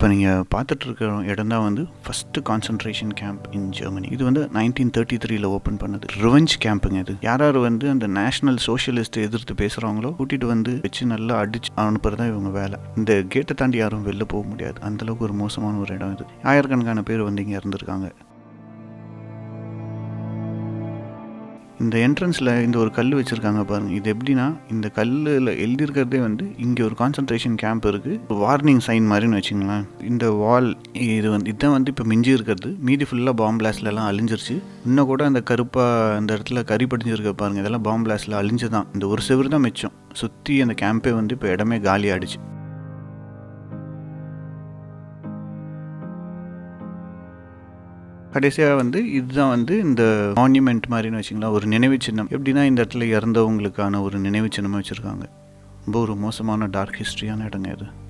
இப்போ நீங்கள் பார்த்துட்டு இருக்கிற இடம் தான் வந்து first concentration camp in Germany இது வந்து நைன்டீன் தேர்ட்டி த்ரீல ஓப்பன் பண்ணது ரிவெஞ்ச் கேம்புங்க இது யார் யார் வந்து அந்த நேஷனல் சோஷியலிஸ்ட் எதிர்த்து பேசுகிறவங்களோ கூட்டிகிட்டு வந்து வச்சு நல்லா அடிச்சு அனுப்புறது தான் இவங்க வேலை இந்த கேட்டை தாண்டி யாரும் வெளில போக முடியாது அந்தளவுக்கு ஒரு மோசமான ஒரு இடம் இது ஆயிரக்கணக்கான பேர் வந்து இங்கே இருந்திருக்காங்க இந்த என்ட்ரன்ஸில் இந்த ஒரு கல் வச்சுருக்காங்க பாருங்கள் இது எப்படின்னா இந்த கல்லில் எழுதியிருக்கிறதே வந்து இங்கே ஒரு கான்சன்ட்ரேஷன் கேம்ப் இருக்குது வார்னிங் சைன் மாதிரின்னு வச்சுங்களேன் இந்த வால் இது வந்து இதுதான் வந்து இப்போ மிஞ்சி இருக்கிறது மீதி ஃபுல்லாக பாம் பிளாஸ்ட்லலாம் அழிஞ்சிருச்சு இன்னும் கூட அந்த கருப்பாக அந்த இடத்துல கறி படிஞ்சிருக்க பாருங்கள் இதெல்லாம் பாம் பிளாஸ்டில் அழிஞ்சு தான் இந்த ஒரு செவரு தான் மிச்சம் சுற்றி அந்த கேம்பே வந்து இப்போ இடமே காலி ஆயிடுச்சு கடைசியாக வந்து இதுதான் வந்து இந்த மான்யூமெண்ட் மாதிரின்னு வச்சிங்களா ஒரு நினைவு சின்னம் எப்படின்னா இந்த இடத்துல இறந்தவங்களுக்கான ஒரு நினைவு சின்னமாக வச்சுருக்காங்க ரொம்ப ஒரு மோசமான டார்க் ஹிஸ்ட்ரியான இடங்க இது